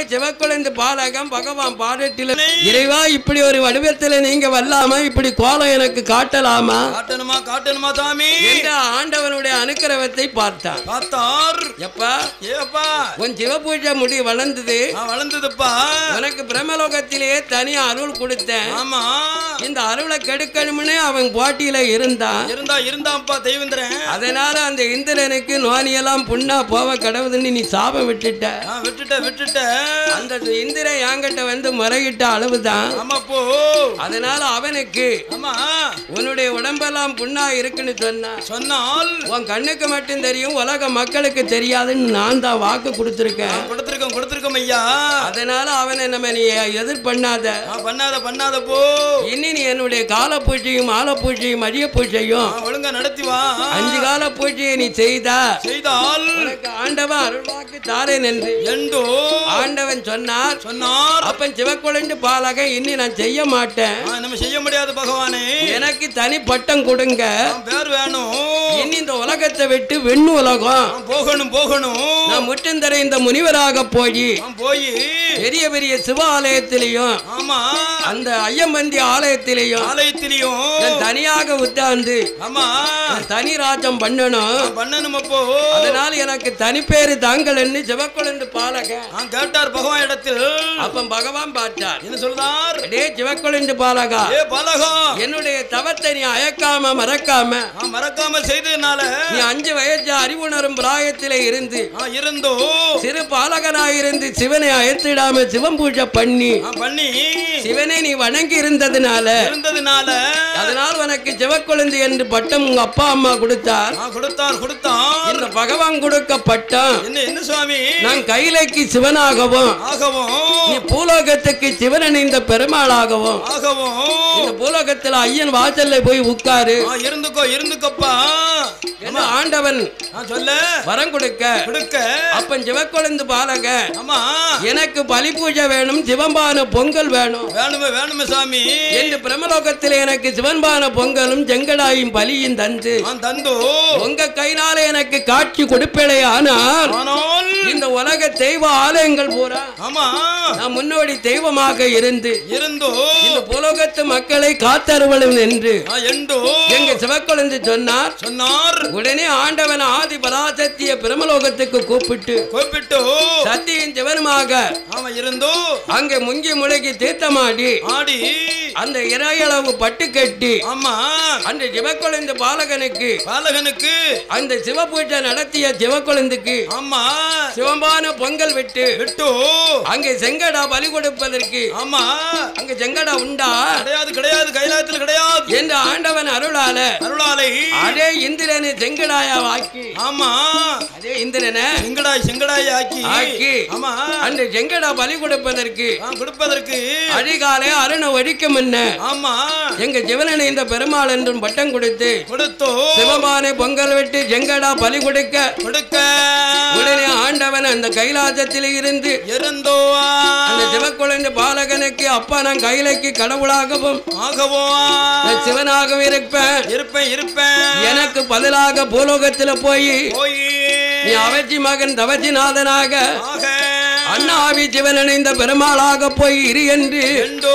சிவக்குழந்து பாலகம் பகவான் பாடட்டில இறைவா இப்படி ஒரு வடிவத்துல நீங்க வரலாமா இப்படி கோலம் எனக்கு காட்டலாமா காட்டணுமா காட்டணுமா சாமி என்ற ஆண்டவனுடைய அனுக்கிரகத்தை பார்த்தான் பார்த்தார் எப்பா ஏப்பா உன் சிவபூஜை முடி வளர்ந்தது நான் வளர்ந்ததுப்பா உனக்கு பிரம்மலோகத்திலேயே தனியா அருள் கொடுத்தேன் ஆமா இந்த அருளை கெடுக்கணும்னு அவன் போட்டியில இருந்தான் இருந்தா இருந்தாப்பா தெய்வந்திரன் அதனால அந்த இந்திரனுக்கு நோனியெல்லாம் புண்ணா போவ கடவுதுன்னு நீ சாபம் விட்டுட்ட நான் விட்டுட்ட விட்டுட்ட அந்த இந்திரன் என்கிட்ட வந்து முறையிட்ட அளவுதான் ஆமா போ அதனால அவனுக்கு ஆமா உன்னுடைய உடம்பெல்லாம் புண்ணா இருக்குன்னு சொன்னா சொன்னால் உன் கண்ணுக்கு மட்டும் தெரியும் உலக மக்களுக்கு தெரியாதுன்னு நான் தான் வாக்கு கொடுத்துருக்கேன் கொடுத்திருக்கோம் கொடுத்திருக்கோம் ஐயா அதனால அவனை நம்ம நீ எதிர் பண்ணாத நான் பண்ணாத பண்ணாத போ இனி நீ என்னுடைய கால பூஜையும் மாலை பூஜையும் மதிய பூஜையும் நான் ஒழுங்கா நடத்தி வா அஞ்சு கால பூஜையை நீ செய்தா செய்தால் உனக்கு ஆண்டவன் அருள்வாக்கு தாரேன் என்று எண்டோ ஆண்டவன் சொன்னார் சொன்னார் அப்பன் சிவக்குழந்து பாலக இனி நான் செய்ய மாட்டேன் நான் நம்ம செய்ய முடியாது பகவானே எனக்கு தனி பட்டம் கொடுங்க நான் பேர் வேணும் இனி இந்த உலகத்தை விட்டு வெண்ணு உலகம் நான் போகணும் போகணும் நான் முற்றந்தர இந்த முனிவராக போய் நான் போய் பெரிய பெரிய சிவாலயத்திலையும் ஆமா அந்த ஐயம்பந்தி ஆலயத்திலையும் ஆலயத்திலையும் நான் தனியாக உட்கார்ந்து ஆமா நான் தனி ராஜம் பண்ணணும் நான் பண்ணணும் அப்போ அதனால் எனக்கு தனிப்பேரு தாங்கள் என்று சிவக்குழந்து பாலக நான் கேட்டார் பகவான் இடத்தில் அப்ப பகவான் பார்த்தார் என்ன சொல்றார் அடே சிவக்குழந்து பாலகா ஏ பலகம் என்னுடைய தவத்தை நீ அயக்காம மறக்காம நான் மறக்காமல் செய்ததுனால நீ அஞ்சு வயசு அறிவுணரும் பிராயத்திலே இருந்து நான் இருந்தோ சிறு பாலகனாயிருந்து சிவனை அயர்த்திடாம சிவம் பூஜை பண்ணி நான் பண்ணி சிவனை நீ வணங்கி இருந்ததுனால இருந்ததுனால அதனால் உனக்கு சிவக்குழந்தை என்று பட்டம் உங்க அப்பா அம்மா கொடுத்தார் நான் கொடுத்தார் கொடுத்தார் இந்த பகவான் கொடுக்க பட்டம் என்ன என்ன சுவாமி நான் கைலைக்கு சிவனாகவும் ஆகவும் நீ பூலோகத்துக்கு சிவனணிந்த பெருமாளாகவும் ஆகவும் இந்த பூலோகத்துல ஐயன் வாசல்ல போய் உட்காரு நான் இருந்துக்கோ இருந்துக்கப்பா என்று ஆண்டவன் நான் சொல்ல வரம் கொடுக்க கொடுக்க அப்பன் சிவக்குழந்து பாலக ஆமா எனக்கு பலி பூஜை வேணும் சிவம்பான பொங்கல் வேணும் வேணுமே வேணுமே சாமி என்று பிரம்மலோகத்தில் எனக்கு சிவன்பான பொங்கலும் செங்கடாயும் பலியும் தந்து நான் தந்தோ உங்க கைனால எனக்கு காட்சி கொடுப்பேனே ஆனால் ஆனால் இந்த உலக தெய்வ ஆலயங்கள் பூரா ஆமா நான் முன்னோடி தெய்வமாக இருந்து இருந்தோ இந்த புலோகத்து மக்களை காத்தருவலும் என்று நான் எண்டோ எங்க சிவக்குழந்தை சொன்னார் சொன்னார் உடனே ஆண்டவன் ஆதி பராசக்திய பிரமலோகத்துக்கு கூப்பிட்டு கூப்பிட்டோ சத்தியின் சிவனுமாக ஆமா இருந்தோ அங்கே முங்கி முழுகி தீர்த்தமாடி ஆடி அந்த இறையளவு பட்டு கட்டி ஆமா அந்த சிவக்குழந்தை பாலகனுக்கு பாலகனுக்கு அந்த சிவபூஜை நடத்திய சிவக்குழந்தைக்கு ஆமா சிவம்பான பொங்கல் விட்டு விட்டோ அங்கே செங்கடா பலி கொடுப்பதற்கு ஆமா அங்க செங்கடா உண்டா கிடையாது கிடையாது கைலாயத்தில் கிடையாது என்று ஆண்டவன் அருளால அருளாலை அதே இந்திரனை செங்கடாயா ஆக்கி ஆமா அதே இந்திரனை செங்கடாய் செங்கடாய் ஆக்கி ஆக்கி ஆமா அந்த செங்கடா பலி கொடுப்பதற்கு நான் கொடுப்பதற்கு அதிகாலை அருண ஒழிக்கும் என்ன ஆமா எங்க ஜீவனனை இந்த பெருமாள் என்றும் பட்டம் கொடுத்து கொடுத்தோ சிவபானை பொங்கல் விட்டு செங்கடா பலி கொடுக்க கொடுக்க உடனே ஆண்டவன் அந்த கைலாசத்தில் இருந்து இருந்தோ அந்த சிவக்குழந்தை பாலகனுக்கு அப்பா நான் கைலைக்கு கடவுளாகவும் ஆகவோ நான் சிவனாகவும் இருப்பேன் இருப்பேன் இருப்பேன் எனக்கு பதிலாக பூலோகத்துல போய் போய் நீ அவச்சி மகன் தவச்சிநாதனாக ஆக அண்ணாவி சிவனணிந்த பெருமாளாக போய் இரு என்று எண்டோ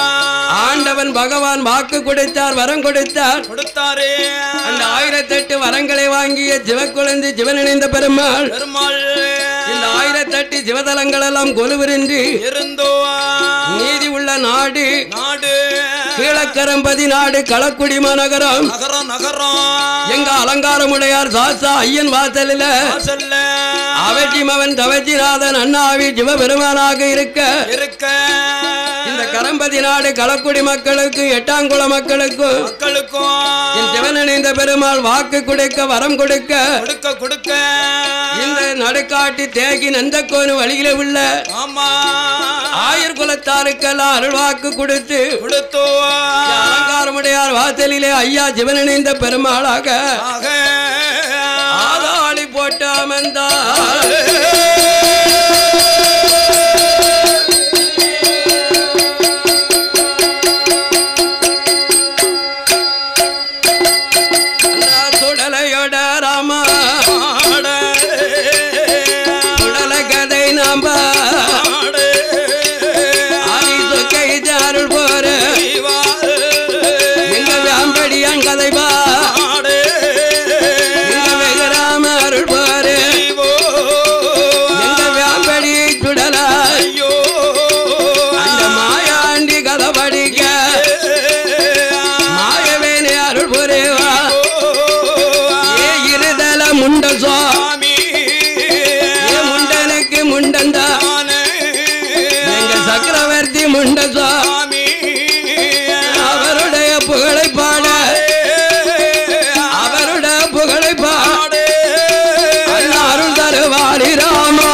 ஆண்டவன் பகவான் வாக்கு கொடுத்தார் வரம் கொடுத்தார் கொடுத்தாரே அந்த ஆயிரத்தெட்டு வரங்களை வாங்கிய சிவக்குழந்தை சிவனணிந்த பெருமாள் பெருமாள் இந்த ஆயிரத்தெட்டு சிவதலங்கள் எல்லாம் கொலுவிரின்றி இருந்தோ நீதி உள்ள நாடு நாடு கீழக்கரம்பதி நாடு களக்குடி மாநகரம் நகரம் நகரம் எங்க அலங்காரமுடையார் சாஸ்தா ஐயன் வாசலில வாசல்ல அவச்சி மவன் தவச்சிநாதன் அண்ணாவி சிவபெருமானாக இருக்க இருக்க இந்த கரம்பதி நாடு களக்குடி மக்களுக்கும் எட்டாங்குள மக்களுக்கும் மக்களுக்கும் என் சிவனணிந்த பெருமாள் வாக்கு கொடுக்க வரம் கொடுக்க கொடுக்க கொடுக்க இந்த நடுக்காட்டு தேகி நந்தக்கோனு வழியில உள்ள ஆமா ஆயர் குலத்தாருக்கெல்லாம் அருள்வாக்கு கொடுத்து கொடுத்தோ அலங்காரமுடையார் வாசலிலே ஐயா சிவனணிந்த பெருமாளாக ஆக ஆதாளி போட்டு அமர்ந்தார் சுடலையோட ராமா ஆட சுடல கதை நாம ஆட சக்கரவர்த்தி முண்டசா சுவாமி அவருடைய புகழை பாட அவருடைய புகழை பாட அண்ணா அருள் தருவாரி ராமா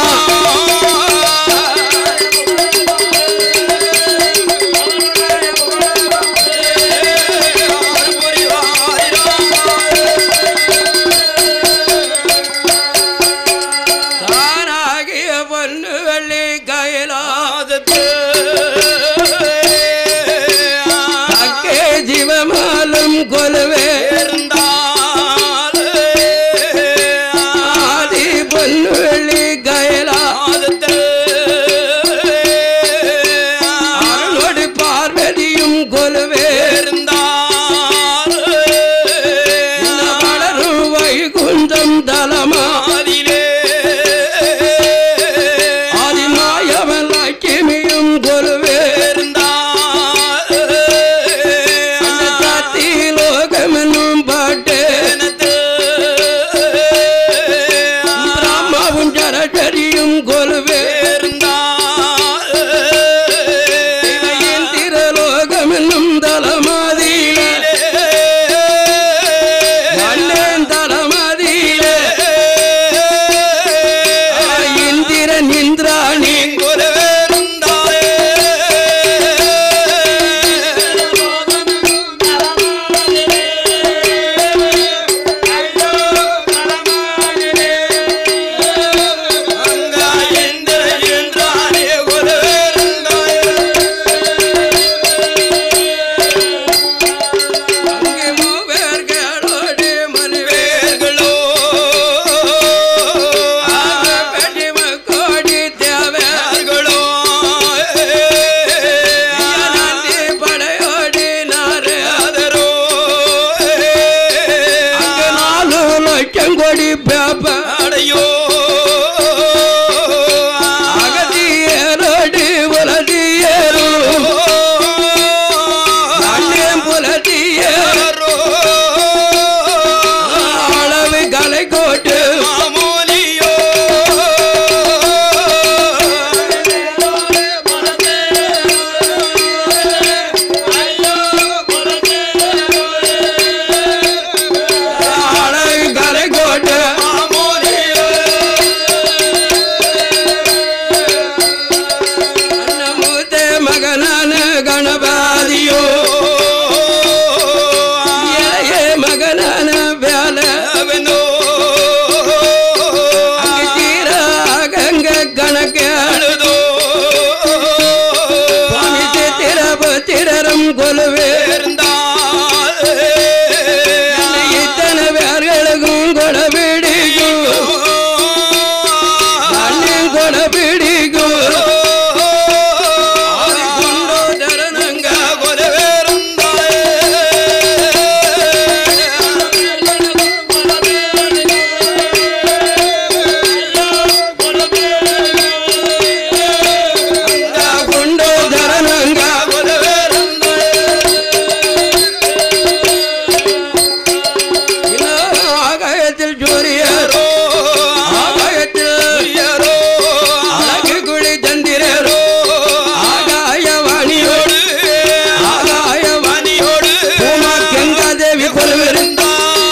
தானாகிய பொண்ணு வெள்ளி கையிலா அக்கே ஜீவமாலும் கொலுவே ஆதி பொண்ணு வெள்ளி கையிலா அருளோடு பார்வதியும் கொலுவே வளரும் வைகுந்தம் தலமா ஆதிமாயவன் லட்சுமியும் கொலுவே அந்த சாத்தி லோகமென்னும் பாட்டு பிரம்மாவும் சரச்சரியும் கொலுவே இவையின் திருலோகமென்னும் தலமாதியில அண்ணன் தலமாதியில இந்திரன் இந்திராணி அங்கே மூவேர்களோடு மனுவே கோடி தேவை நந்தி படையோடி நாரு அங்கே நாலு லட்சம் கோடி பேப்ப அகதியரோடு உலதியரும் அண்ணன் புலதியர் அளவு கலை கோட்டு அளவு கலை கோட்டு அண்ணமூத்த மகனான கணபாதியோ இளைய மகனான வேலை அங்கு தீராகங்க கணக்கு சுவாமி சித்திரபு திரரும் கொலுவே இத்தனை பேர்களுக்கும் கொடை பிடிக்கும் அண்ணன் கொடை பிடிக்கும் ஆதி குண்டோ தரணங்க குண்டோ தரணங்க ஆகாயத்தில் சூரியர் ஆகாயத்தில் அழகு குழி சந்திரரோ ஆகாயவாணியோடு ஆகாயவாணியோடு பூமா கங்காதேவி கொலுவிருந்தா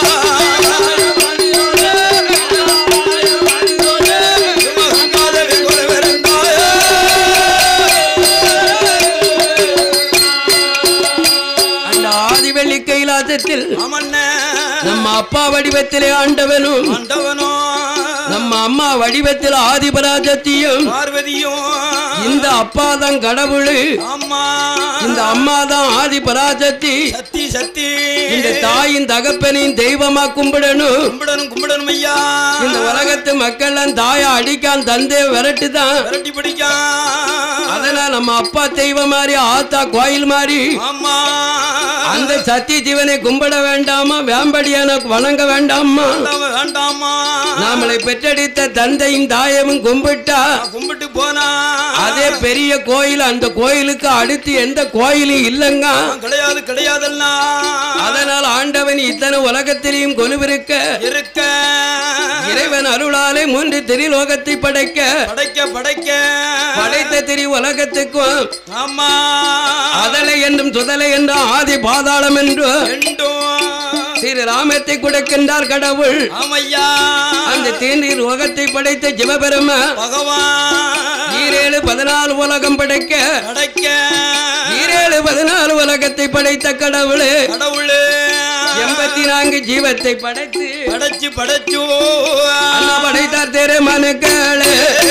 அந்த ஆதிவெள்ளி கைலாசத்தில் நம்ம அப்பா வடிவத்திலே ஆண்டவனும் ஆண்டவனோ நம்ம அம்மா வடிவத்தில் ஆதிபராஜத்தையும் பார்வதியும் இந்த அப்பா தான் கடவுள் ஆமா இந்த அம்மா தான் ஆதிபராஜத்தி சக்தி சக்தி இந்த தாயின் தகப்பனையும் தெய்வமா கும்பிடணும் கும்பிடணும் கும்பிடணும் ஐயா இந்த உலகத்து மக்கள் தாயை அடிக்கான் தந்தைய விரட்டு தான் விரட்டி பிடிக்கான் அதனால நம்ம அப்பா தெய்வம் மாதிரி ஆத்தா கோயில் மாதிரி ஆமா அந்த சத்திய ஜீவனை கும்பிட வேண்டாமா வேம்படியான வணங்க வேண்டாமா வேண்டாம, வேண்டாமா நாமளை பெற்றெடுத்த தந்தையும் தாயமும் கும்பிட்டா நான் கும்பிட்டு போனா அதே பெரிய கோயில் அந்த கோயிலுக்கு அடுத்து எந்த கோயிலும் இல்லைங்க கிடையாது கிடையாதெல்லாம் அதனால் ஆண்டவன் இத்தனை உலகத்திலையும் கொலுவிருக்க இருக்க இறைவன் அருளாலே மூன்று திரிலோகத்தை படைக்க படைக்க படைக்க படைத்த திரி உலகத்துக்கும் ஆமா அதலை என்றும் சுதலை என்றும் ஆதி பாதாளம் என்றும் ரெண்டும் திரு ராமத்தை கொடுக்கின்றார் கடவுள் ஆமையா அந்த தீநீர் உலகத்தை படைத்த சிவபெருமா பகவான் ஈரேழு பதினாலு உலகம் படைக்க படைக்க ஈரேழு பதினாலு உலகத்தை படைத்த கடவுள் கடவுளே எண்பத்தி நான்கு ஜீவத்தை படைத்து படைச்சு படைச்சு அண்ணா படைத்தார் திரு மனுக்களே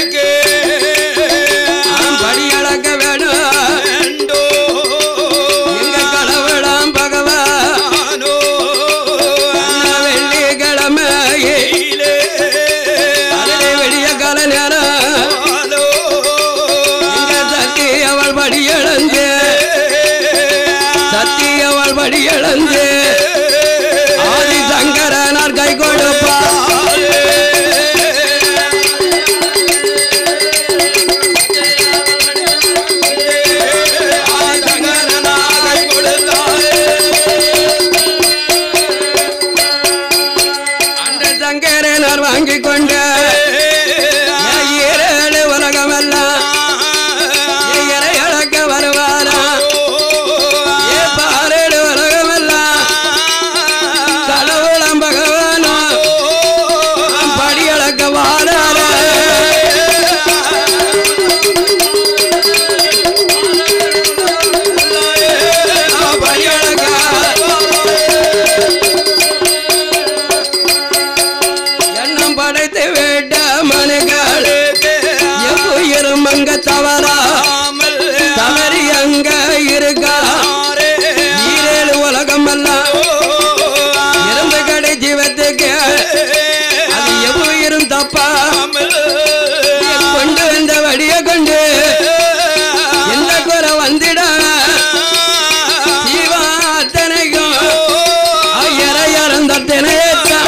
படி அளக்க வேணும் எங்க கடவுளாம் பகவான் வெள்ளிக்கிழமை அதிலே வெளிய கால நேரம் இங்க சத்தி அவள் படி இழந்து சத்தி அவள் படி இழந்து ஆதி சங்கரனார் கை கொடுப்பா அந்த சங்கரனார் வாங்கி கொண்ட ஏழு உலகமெல்லாம் இறை அழக்க வருவாரா ஏ பாரேடு உலகமெல்லாம் கடவுளம் பகவானும் படி அளக்க வாராரா படி அளக்க எண்ணம் படைத்து விட்ட மனுகள் எவ்வுயிரும் அங்க தவறா தவறி அங்க இருக்கா ஈரேழு உலகம் எல்லாம் இறந்து கடை ஜீவத்துக்கு அது எவ்வுயிரும் தப்பா கொண்டு வந்த வடிய கொண்டு எந்த குறை வந்திட ஜீவா அத்தனைக்கும் ஐயரை இறந்த தினையத்தான்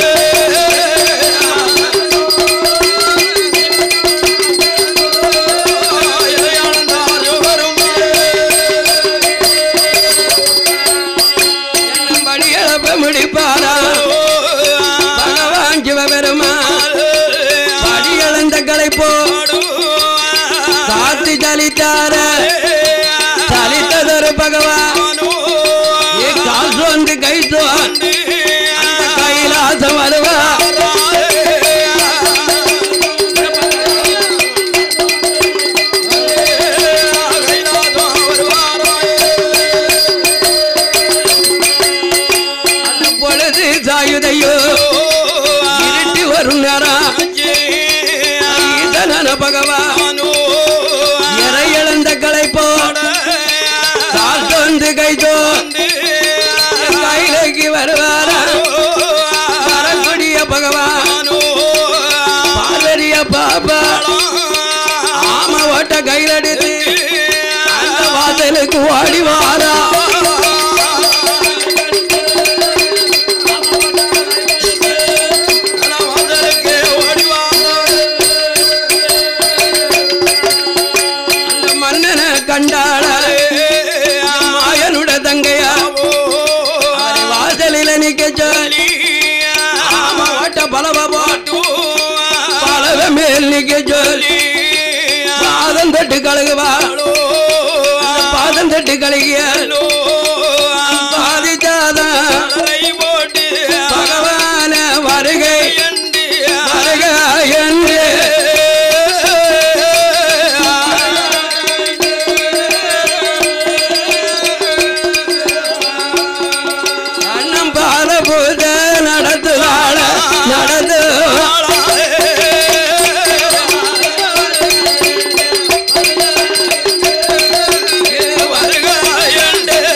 என்னம்படி இழப்ப முடிப்பாரா பகவான் சிவபெருமான் படி இழந்த களைப்போ காத்து சலித்தார சலித்ததொரு பகவான் ஏ காசு வந்து கைத்தோ கைலாசம் வருவா அந்த பொழுது சாயுதையோ இருட்டி வரும் நேரம் ஈசனான பகவான் இறை இழந்த களைப்போ காசு வந்து கைத்தோ கைலைக்கு வருவாரா வரக்கூடிய பகவான் பார்வதிய பாப்பா ஆம ஓட்ட கையிலடித்து அந்த வாசலுக்கு ஓடி வாரா அந்த மன்னனை கண்டாள மாயனுட தங்கையா அவரை வாசலில நிக்க சொல்லி ஆம ஓட்ட பலவ போட்டு பலவ மேல் நிக்க சொல்லி பாதம் தட்டு கழுகுவா பாதம் தட்டு கழுகிய பாதிச்சாதான் பகவான வருகை வருக என்று அண்ணம் பால பூஜ நடத்துவாள நடத்து வருக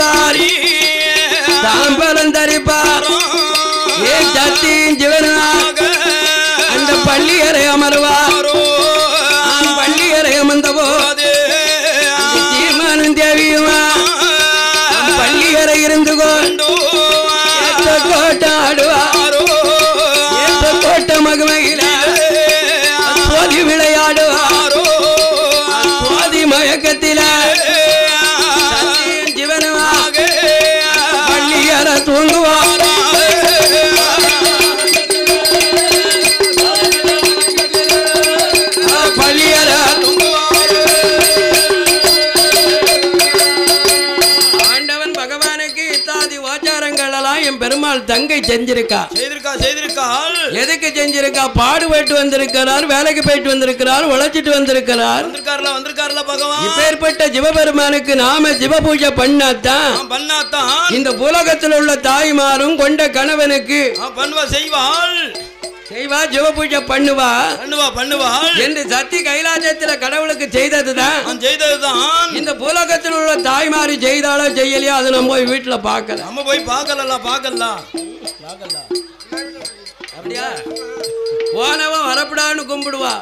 தரிப்பார் தாம்பரம் தரிப்பார் ஏ சத்தியும் சிவனா அந்த பள்ளியறை அமர்வார் நான் பள்ளியறை அமர்ந்தவோ சீமானும் தேவியுமா பள்ளியறை இருந்து கொண்டு கோட்டம் ஆடுவா ஏத்த கோட்ட மகமையில சோதி விளையாடுவா சோதி மயக்கத்தில சத்தியும் சிவனுமா பள்ளியற தூங்குவா பள்ளியற ஆண்டவன் பகவானுக்கு இத்தாதி ஆச்சாரங்கள் எல்லாம் என் பெருமாள் தங்கை செஞ்சிருக்கா செய்திருக்கா செய்திருக்காள் எதுக்கு செஞ்சிருக்கா பாடுபட்டு வந்திருக்கிறார் வேலைக்கு போயிட்டு வந்திருக்கிறார் உழைச்சிட்டு வந்திருக்கிறார் வந்திருக்காருல வந்திருக்காருல பகவான் இப்பேற்பட்ட சிவபெருமானுக்கு நாம சிவ பூஜை பண்ணாதான் ஆ, பண்ணாத்தான் இந்த உலகத்தில் உள்ள தாய்மாரும் கொண்ட கணவனுக்கு ஆ, பண்ணுவா செய்வாள் செய்வா சிவ பூஜை பண்ணுவா பண்ணுவா பண்ணுவாள் என்று சத்தி கைலாசத்துல கடவுளுக்கு செய்ததுதான் நான் செய்ததுதான் இந்த பூலோகத்தில் உள்ள தாய்மாரி செய்தாலோ செய்யலையோ அது நம்ம போய் வீட்டுல பார்க்கல நம்ம போய் பார்க்கல பார்க்கல பார்க்கல அப்படியா போனவன் வரப்படான்னு கும்பிடுவா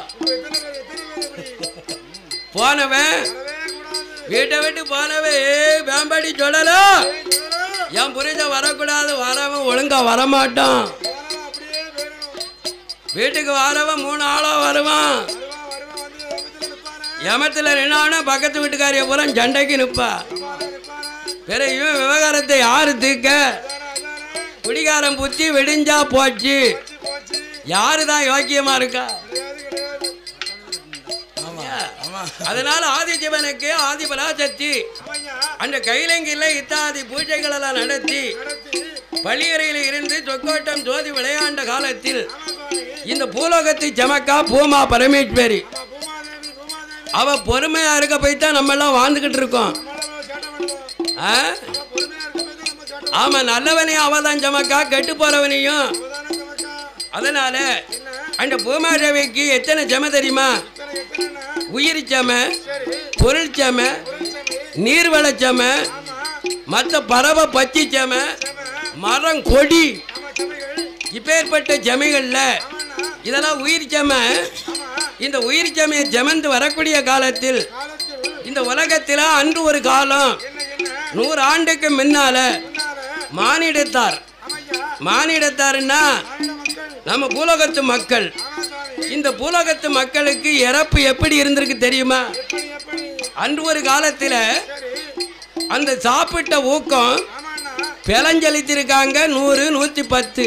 போனவன் வீட்டை விட்டு போனவன் ஏய் வேம்பாடி சொல்லலாம் என் புரிஞ்ச வரக்கூடாது வரவன் ஒழுங்கா வரமாட்டான் வீட்டுக்கு வரவன் மூணு ஆளா வருவான் யமத்துல நின்னானா பக்கத்து வீட்டுக்காரிய பூரா சண்டைக்கு நிப்பா பிற இவன் விவகாரத்தை யாரு தீர்க்க குடிகாரன் புத்தி வெடிஞ்சா போச்சு யாரு தான் யோக்கியமா இருக்கா அதனால ஆதிசிவனுக்கு ஆதி பராசக்தி அந்த கைலங்கில இத்தாதி பூஜைகள் எல்லாம் நடத்தி பள்ளியறையில் இருந்து சொக்கோட்டம் ஜோதி விளையாண்ட காலத்தில் இந்த பூலோகத்தை சமக்கா பூமா பரமேஸ்வரி அவ பொறுமையா இருக்க போய் தான் நம்ம எல்லாம் வாழ்ந்துகிட்டு இருக்கோம் ஆ? ஆமா நல்லவனையும் அவ தான் சமக்கா கெட்டு போறவனையும் அதனால அந்த பூமாதேவிக்கு எத்தனை சம தெரியுமா உயிர் சம பொருள் சம நீர்வள சம மற்ற பறவை பச்சி சம மரம் கொடி இப்பேற்பட்ட ஜமைகள்ல இதெல்லாம் உயிர் சம இந்த உயிர் சமைய ஜமந்து வரக்கூடிய காலத்தில் இந்த உலகத்தில் அன்று ஒரு காலம் நூறு ஆண்டுக்கு முன்னால மானிடத்தார் மானிடத்தாருன்னா நம்ம பூலோகத்து மக்கள் இந்த பூலோகத்து மக்களுக்கு இறப்பு எப்படி இருந்திருக்கு தெரியுமா அன்று ஒரு காலத்துல அந்த சாப்பிட்ட ஊக்கம் பிளஞ்சளித்திருக்காங்க நூறு நூத்தி பத்து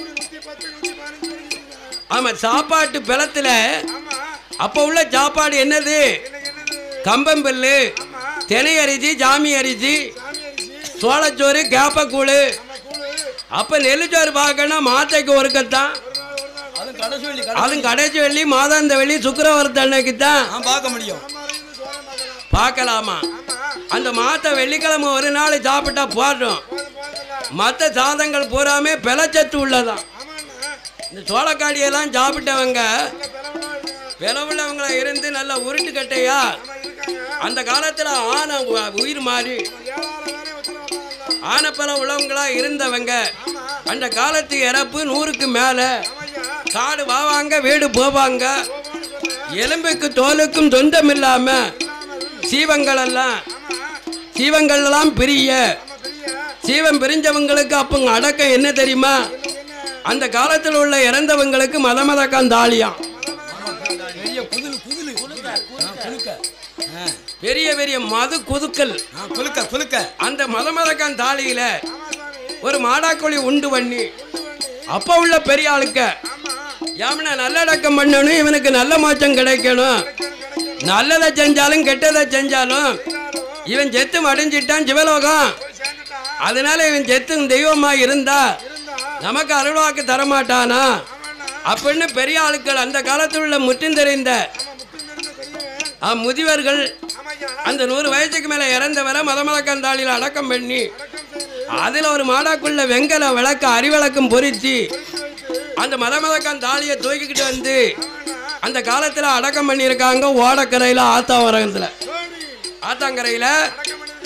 ஆமா சாப்பாட்டு பிளத்துல அப்ப உள்ள சாப்பாடு என்னது கம்பம்பல்லு தினை அரிசி ஜாமி அரிசி சோளச்சோறு கேப்பக்கூழு அப்ப நெல்லுச்சோறு பார்க்கணும் மாத்தைக்கு ஒருக்கத்தான் அது கடைசி வெள்ளி அதுவும் கடைசி வெள்ளி மாதாந்த வெள்ளி சுக்கரவாரத்து அன்னைக்கு தான் நான் பார்க்க முடியும் பார்க்கலாமா அந்த மாத்த வெள்ளிக்கிழமை ஒரு நாள் சாப்பிட்டா போடுறோம் மற்ற சாதங்கள் பூராமே பிளச்சத்து உள்ளதான் இந்த சோளக்காடியெல்லாம் சாப்பிட்டவங்க பிளவுள்ளவங்கள இருந்து நல்ல உருட்டு கட்டையா அந்த காலத்துல ஆனை உ- உயிர் மாறி ஆனப்பழம் உள்ளவங்களா இருந்தவங்க அந்த காலத்து இறப்பு நூறுக்கு மேல காடு வாவாங்க வீடு போவாங்க எலும்புக்கு தோலுக்கும் சொந்தம் இல்லாம சீவங்கள் எல்லாம் சீவங்கள் எல்லாம் பிரிய சீவன் பிரிஞ்சவங்களுக்கு அப்ப அடக்கம் என்ன தெரியுமா அந்த காலத்தில் உள்ள இறந்தவங்களுக்கு மத மதக்கம் தாலியாம் பெரிய புதுலு புதுலு ஆ, குலுக்க ஆ, பெரிய பெரிய மது குதுக்கல் ஆ, குலுக்க குலுக்க அந்த மத மதக்கம் தாலியில ஒரு மாடாக்கோழி உண்டு பண்ணி அப்ப உள்ள பெரிய ஆளுக்க யாமனா நல்லடக்கம் பண்ணணும் இவனுக்கு நல்ல மோச்சம் கிடைக்கணும் நல்லதை செஞ்சாலும் கெட்டதை செஞ்சாலும் இவன் செத்து மடிஞ்சிட்டான் சிவலோகம் அதனால இவன் செத்து தெய்வமா இருந்தா நமக்கு அருள்வாக்கு தரமாட்டானா அப்படின்னு பெரிய ஆளுக்கள் அந்த காலத்தில் உள்ள முற்றும் தெரிந்த ஆ, முதியவர்கள் அந்த நூறு வயசுக்கு மேல இறந்தவரை மதமலக்கந்தாளியில் அடக்கம் பண்ணி அதுல ஒரு மாடாக்குள்ள வெங்கல விளக்கு அறிவிளக்கும் பொருத்தி அந்த மதமதக்கம் தாலியை தூக்கிக்கிட்டு வந்து அந்த காலத்துல அடக்கம் பண்ணியிருக்காங்க ஓடக்கரையில ஆத்தாவரகத்துல ஆத்தாங்கரையில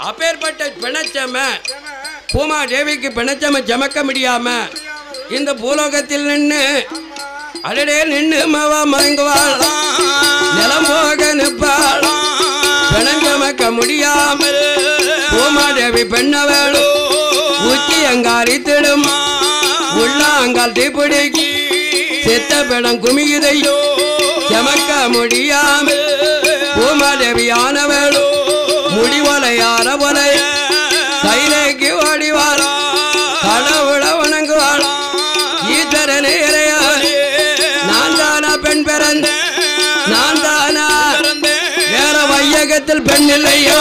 அப்பேற்பட்ட பிணச்சம பூமா தேவிக்கு பிணச்சம சமக்க முடியாம இந்த பூலோகத்தில் நின்று அடடே நின்று மவா மயங்குவாள் நிலம் போக நிற்பாள் பிணஞ்சமக்க முடியாமல் பூமாதேவி பெண்ண வேணும் உச்சி அங்காரி திடும் உள்ளாங்கால் தீப்பிடிக்கு சித்த பிணம் குமியுதையோ சமக்க முடியாமல் பூமாதேவி ஆன வேணும் முடிவலையான போலை கைலைக்கு ஓடிவாள் கடவுள வணங்குவாள் ஈஸ்வரனே இறையாள் நான் தானா பெண் பிறந்த நான் தானா வேற வையகத்தில் பெண் இல்லையா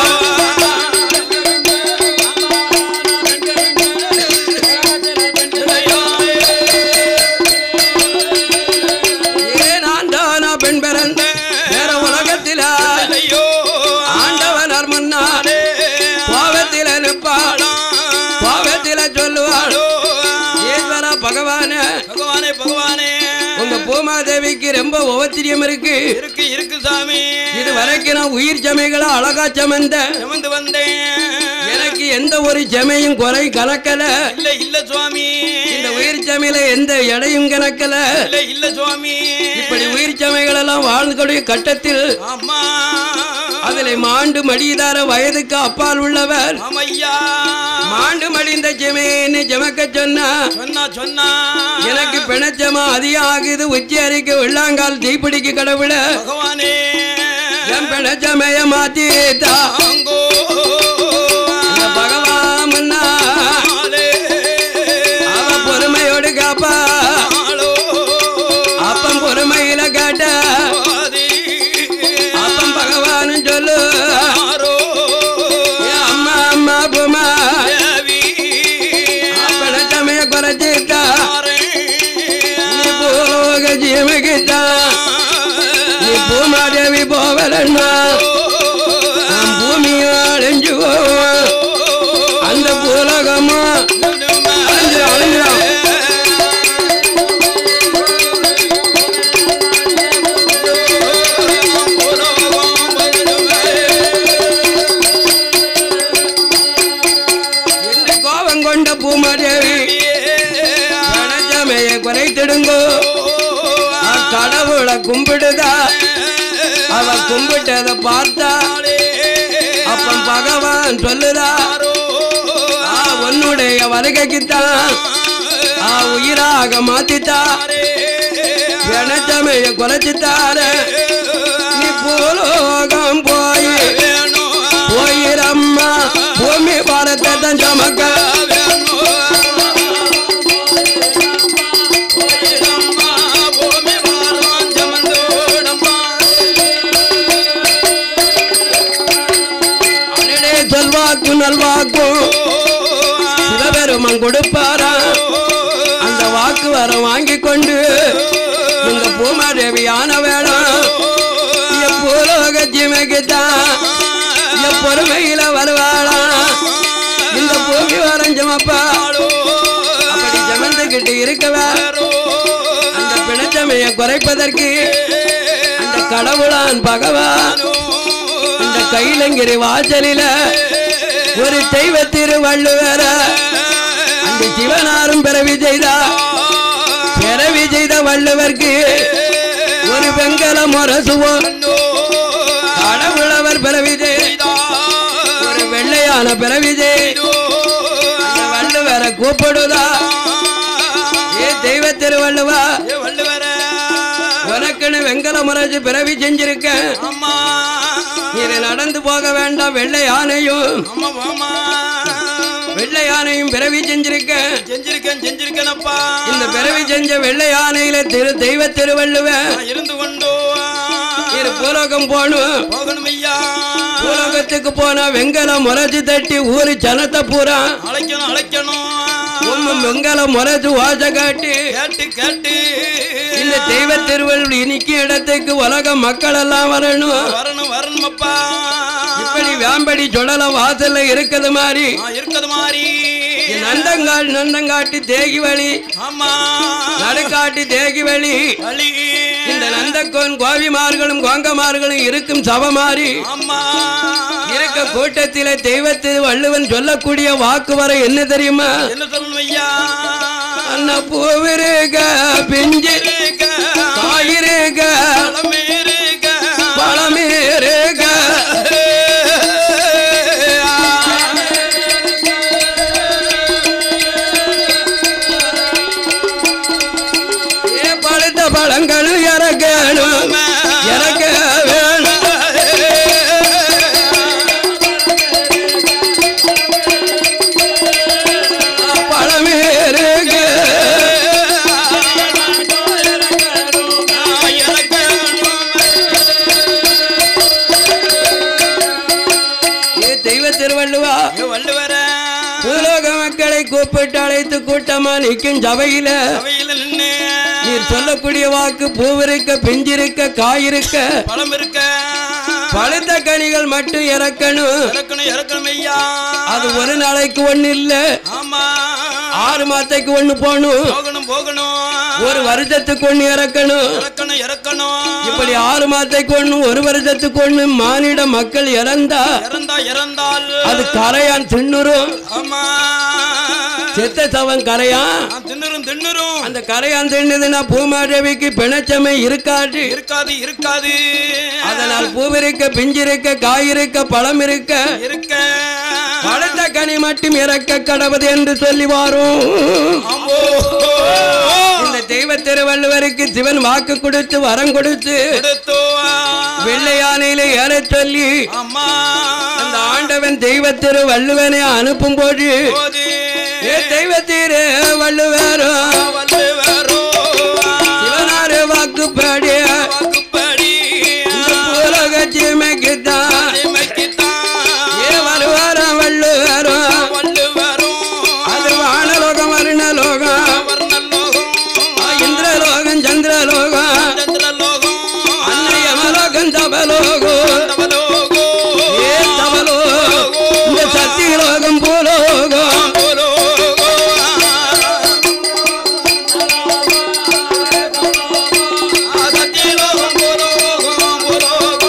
ஏ நான் தானா பெண் பிறந்த வேற உலகத்தில ஆண்டவனர் முன்னால் பாவத்தில நிற்பாள் பாவத்தில சொல்லுவாள் ஈஸ்வர பகவான பகவானே பகவானே உங்க பூமாதேவிக்கு ரொம்ப உபத்திரியம் இருக்கு இருக்கு இருக்கு சாமி இது வரைக்கும் நான் உயிர் சமைகளை அழகா சமந்த சுமந்து வந்தேன் எனக்கு எந்த ஒரு சமையும் குறை கணக்கல இல்ல இல்ல சுவாமி இந்த உயிர் சமையல எந்த எடையும் கணக்கல இல்ல இல்ல சுவாமி இப்படி உயிர் சமைகள் எல்லாம் வாழ்ந்துக்கூடிய கட்டத்தில் ஆமா அதில் மாண்டு மடிதார வயதுக்கு அப்பால் உள்ளவர் ஆமையா மாண்டு மடிந்த செமைன்னு ஜமக்க சொன்னா சொன்னா சொன்னா எனக்கு பிணச்சமா அதிகம் ஆகுது உச்சி அறைக்கு உள்ளாங்கால் தீப்பிடிக்கு கடவுள பகவானே என் பிணச்சமைய மாத்திட்டா தாங்கோ இந்த பகவான் முன்னா ஆளே அவ பொறுமையோடு காப்பா ஆளோ அப்பம் பொறுமையில கேட்ட ஆதி அப்பம் பகவான் சொல்லு ஆரோ ஏ அம்மா அம்மா பூமா தேவி பிணச்சமைய குறைச்சிட்டா ஆரே நீ பூலோக ஜீவகிட்டா நீ பூமாதேவி போவலன்னா நான் பூமியை அழிஞ்சு போவேன் அந்த பூலகமா அழிஞ்சு அழிஞ்சிடும் என்று கோபம் கொண்ட பூமாதேவி பிணச்சமைய குறைத்திடுங்கோ கடவுளை கும்பிடுதா அவ கும்பிட்டத பார்த்தா அப்பம் பகவான் சொல்லுதா ஆ உன்னுடைய வருகைக்குத்தான் ஆ உயிராக மாத்தித்தா பிணச்சமைய குறைச்சித்தார நீ பூலோகம் போய் போயிரம்மா பூமி பாரத்தை தான் சமக்க அடடே சொல்வாக்கு நல்வாக்கும் சிவபெருமன் கொடுப்பாரா அந்த வாக்கு வர வாங்கி கொண்டு இந்த பூமாதேவி ஆன வேடம் எப்பூலோக ஜிமைக்குத்தான் எப்பொறுமையில வருவாளா இந்த பூமி வரைஞ்சமப்பா அப்படி ஜமந்துகிட்டு இருக்கவா அந்த பிணச்சமைய குறைப்பதற்கு அந்த கடவுளான் பகவான் அந்த கைலங்கிரி வாசலில ஒரு தெய்வ திருவள்ளுவர அந்த சிவனாரும் பிறவி செய்தா பிறவி செய்த வள்ளுவர்க்கு ஒரு வெங்கல முரசுவோம் கடவுளவர் பிறவி செய்த ஒரு வெள்ளையான பிறவி செய்த அந்த வள்ளுவரை கூப்பிடுதா ஏ தெய்வ திருவள்ளுவா உனக்குன்னு வெங்கல முரசு பிறவி செஞ்சிருக்க இது நடந்து போக வேண்டாம் வெள்ளை யானையும் வெள்ளை யானையும் பிறவி செஞ்சிருக்க செஞ்சிருக்கேன் செஞ்சிருக்கேனப்பா இந்த பிறவி செஞ்ச வெள்ளை யானையில திரு தெய்வ திருவள்ளுவ நான் இருந்து கொண்டோ இரு பூலோகம் போகணும் போகணும் ஐயா பூலோகத்துக்கு போனா வெங்கல முரசு தட்டி ஊரு ஜனத்தை பூரா அழைக்கணும் அழைக்கணும் உம்ம வெங்கல முரசு வாச காட்டி கேட்டு கேட்டு இந்த தெய்வ திருவள்ளுவர் இனிக்கும் இடத்துக்கு உலக மக்கள் எல்லாம் வரணும் வரணும் வரணுமப்பா இப்படி வேம்படி சுடல வாசல்ல இருக்குது மாதிரி நான் இருக்கிறது மாதிரி நந்தங்கால் நந்தங்காட்டி தேகி வழி ஆமா நடுக்காட்டி தேகி வழி வழி இந்த நந்தக்கோன் கோவிமார்களும் கோங்கமார்களும் இருக்கும் சபமாரி ஆமா இருக்க கூட்டத்திலே தெய்வத்தில் வள்ளுவன் சொல்லக்கூடிய வாக்கு வர என்ன தெரியுமா என்ன சொல்லணும் ஐயா அண்ணா பூவிருக பிஞ்சிருக காயிருக பழமேருக. பழமேருக ஏ பழுத்த பழங்களும் இறக்கணும் இறக்க வேணும் பழமேருக ஏ தெய்வ திருவள்ளுவா வள்ளுவர பூலோக மக்களை கூப்பிட்டு அழைத்து கூட்டமா நிற்கும் சபையில அவையில நின்னு நீர் சொல்லக்கூடிய வாக்கு பூவிருக்க பிஞ்சிருக்க காயிருக்க பழம் இருக்க பழுத்த கனிகள் மட்டும் இறக்கணும் இறக்கணும் இறக்கணும் ஐயா அது ஒரு நாளைக்கு ஒண்ணு இல்ல ஆமா ஆறு மாசத்துக்கு ஒண்ணு போகணும் போகணும் போகணும் ஒரு வருஷத்துக்கு ஒண்ணு இறக்கணும் இறக்கணும் இறக்கணும் இப்படி ஆறு மாசத்துக்கு ஒண்ணு ஒரு வருஷத்துக்கு ஒண்ணு மானிட மக்கள் இறந்தா இறந்தா இறந்தால் அது கரையான் திண்ணுரும் ஆமா செத்த சவன் கரையான் ஆ, திண்ணுரும் திண்ணுரும் அந்த கரையான் தின்னதுன்னா பூமாதேவிக்கு பிணச்சமை இருக்காது இருக்காது இருக்காது அதனால் பூவிருக்க பிஞ்சிருக்க காயிருக்க பழம் இருக்க இருக்க பழுத்த கனி மட்டும் இறக்க கடவுது என்று சொல்லி வாரும் ஆம்போ இந்த தெய்வ திருவள்ளுவருக்கு சிவன் வாக்கு கொடுத்து வரம் கொடுத்து கொடுத்தோ வெள்ளையானையில ஏறச் சொல்லி அம்மா அந்த ஆண்டவன் தெய்வ திரு வள்ளுவனை அனுப்பும் போது போது ஏ தெய்வ திரு வள்ளுவரும் வள்ளுவரோ சிவனாரு வாக்குப்படி வாக்குப்படி இந்த பூலக சீமைக்குத்தான் அடிமைக்குத்தான் ஏ வருவார வள்ளுவரும் வள்ளுவரோ அது வானலோகம் வருணலோகம் வர்ணலோகம் இந்திரலோகம் சந்திரலோகம் சந்திரலோகம் அன்னையமலோகம் தபலோகம் தவலோகோ ஏ தபலோகம் இந்த சத்தியலோகம் பூலோகம் போலோகோ சத்தியலோகம் போலோகம் போலோகம்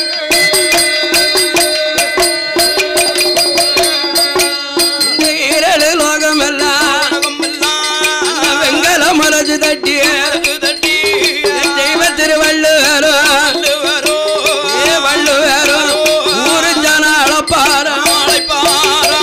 இந்த ஈரழு லோகம் எல்லாம் உலகமெல்லாம் வெங்கல மலஜு தட்டி தட்டி தெய்வ திருவள்ளுவரும் வள்ளுவரோ ஏ வள்ளுவரும் ஊரு ஜன அளப்பாரம் அழைப்பாரா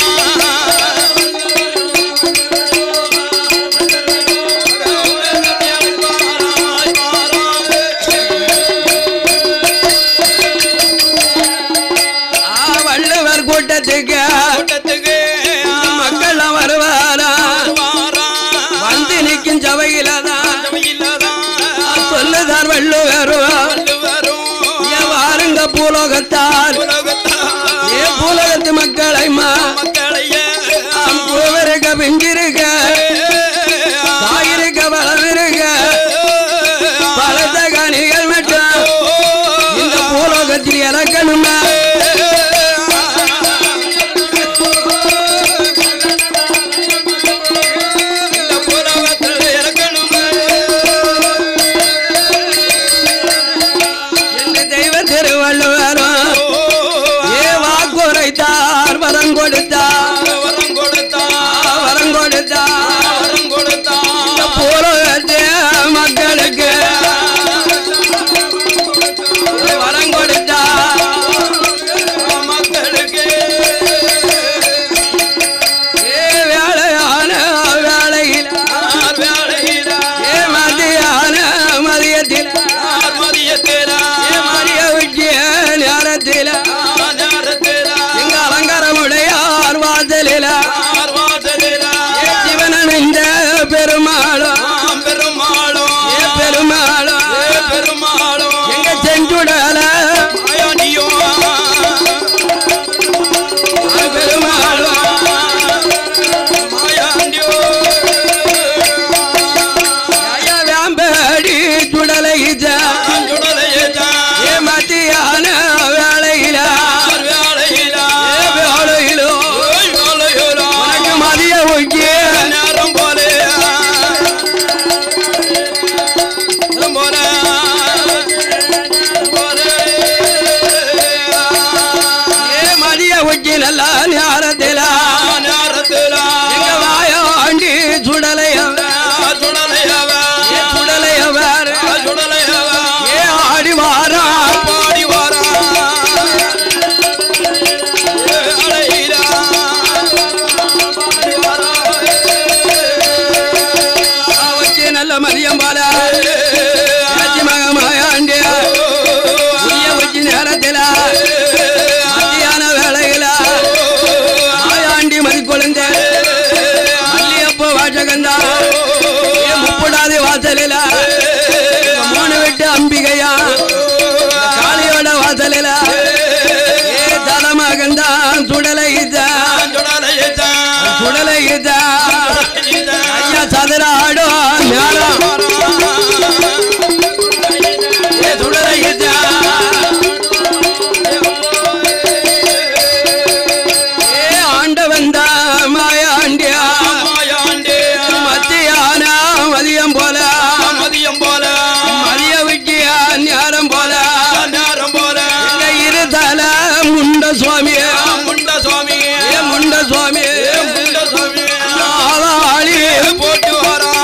ஆ, வள்ளுவர் கூட்டத்துக்கு கூட்டத்துக்கு மக்கள் வருவாரா வந்து நிற்கும் சபையில தான் சொல்லுதார் வள்ளுவரும் ஏ வாருங்க பூலோகத்தார் ஏ பூலோகத்து மக்களைமா பூவிருக்க பிஞ்சிருக்க காயிருக்க வளவிருக்க பலத்த கனிகள் மட்டும் இந்த பூலோகத்தில் இறக்கணுமா நல்ல நேரத்தில நேரத்துல எங்க வாயாண்டி சுடலையவ சுடலையவ ஏ சுடலையவர் சுடலையவ ஏ ஆடி வாரா பாடி வாரா அலையிலா பாடி வாரா வச்சு நல்ல மதியம் போல ஆச்சி மக மாயாண்டி உய்ய வச்சு நேரத்தில மத்தியான வேளையில மாயாண்டி மதி குழந்த மல்லியப்ப வாசகந்தா ஏ முப்படாத வாசலில மூணு விட்டு அம்பிகையா காளியோட வாசலில ஏ தலமகந்தான் சுடலைதான் சுடலையதான் சுடலைதான் ஐயா சதுராடும் ஞானம் ஏ சுடலைதான் ஏ ஆண்டவன் தான் மாயாண்டியா மத்தியான மதியம் போல மதியம் போல மதிய விட்டியா நேரம் போல நேரம் போல எங்க இரு தல முண்ட சுவாமி முண்ட சுவாமி ஏ முண்ட சுவாமி முண்ட சுவாமி ஆளாளி போட்டு வரா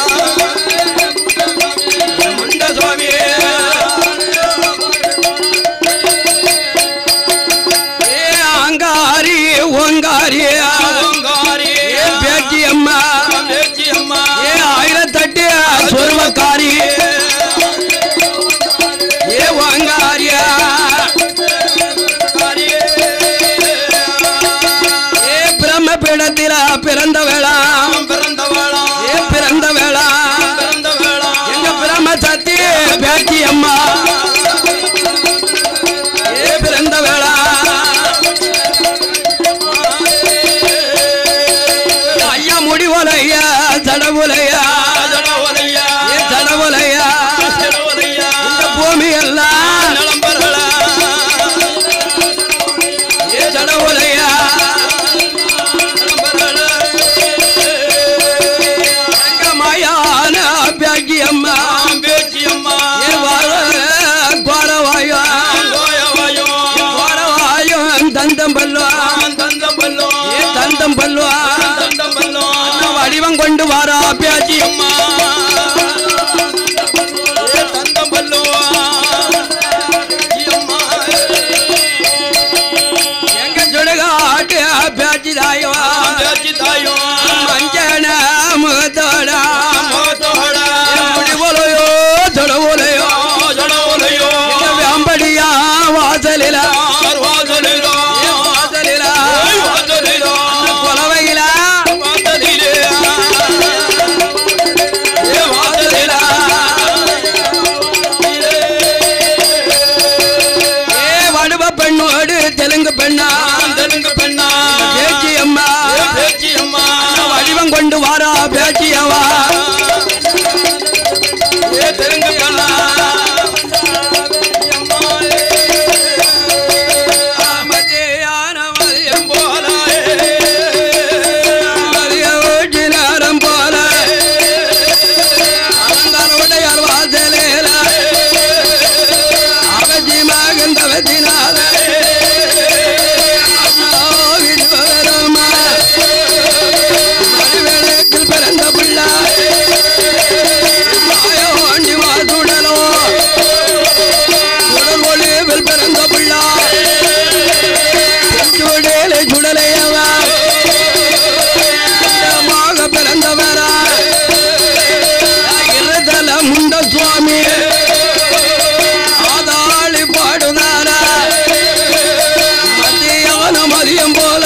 முண்ட சுவாமி ஏ அங்காரி ஓங்காரி ஓங்காரி ஏ பேச்சி அம்மா பேச்சி அம்மா ஏ ஆயிரத்தட்டு சொர்வக்காரி ஏ ஓங்காரியா ஏ பிரம்ம பீடத்தில பிறந்த வேளா பிறந்த வேளா ஏ பிறந்த வேளா பிறந்த வேளா எங்க பிரம்ம சத்தி பேச்சி அம்மா ஏ பிறந்த வேளா ஐயா முடிவலையா தடவுலையா ஜடவரையா ஏ தடவுலையா ஜடவரையா இந்த பூமி எல்லாம் நலம்பர்களா ஏ தடவுலையா நலம்பர்களா எங்க மாயான பேச்சி அம்மா பேச்சி அம்மா ஏ வர கோரவாயோ கோயவாயோ கோரவாயும் தந்தம் பல்லுவா தந்தம் பல்லோ ஏ தந்தம் பல்லுவா தந்தம் பல்லோ வடிவம் கொண்டு வாரா பேச்சி அம்மா ஏ தந்தம் பல்லோ அம்மா எங்க சுடுகாட்டு பேச்சி தாயோ பேச்சி தாயோ மஞ்சன முகத்தோட மோத்தோட முடிவலையோ தொடுவலையோ ஜடவரையோ வேம்படியா வாசலில வாசலிலோ வாசலில வாசலிலோ கொலவையில வாசலிலே ஏ வாசலில ஏ வடுவ பெண்ணோடு தெலுங்கு பெண்ணா தெலுங்கு பெண்ணா பேச்சி அம்மா பேச்சி அம்மா வடிவம் கொண்டு வாரா பேச்சியவா ஏ தெலுங்கு பெண்ணா மத்தியான மதியம் போலாயே மதிய ஊட்டி நேரம் போல அலங்காரோடையார் வாசலில அவஜி மகன் தவத்தினால விஸ்வகரமா மணிவேளத்தில் பிறந்த பிள்ளை மாயோண்டி மாசுடலோ சுடல் ஒளிவில் பிறந்த பிள்ளை செஞ்சுடலே சுடலையவா மாக பிறந்தவரா இருதல முண்ட சுவாமி ஆதாளி பாடுதாரா மத்தியான மதியம் போல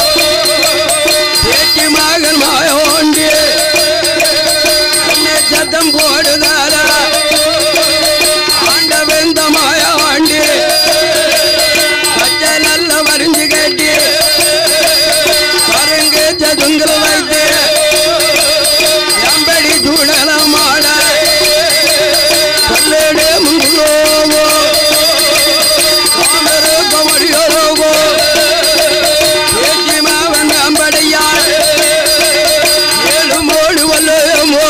பேச்சு மகன் மாயோண்டி என்னை சத்தம் போடுதாரா ஆண்ட வெந்த மாயாண்டி பச்சை நல்ல வரிஞ்சு கட்டி பருங்கு சதுங்கல் வைத்து எம்படி சூடல மாட சொல்லிடு முங்குலோவோ காமரு கமடியோரோவோ பேச்சி மாவன் அம்படியா ஏழு மோடு வல்லுமோ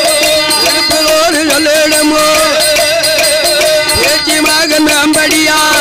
எழுப்பிலோடு சொல்லிடுமோ பேச்சி மகன் அம்படியா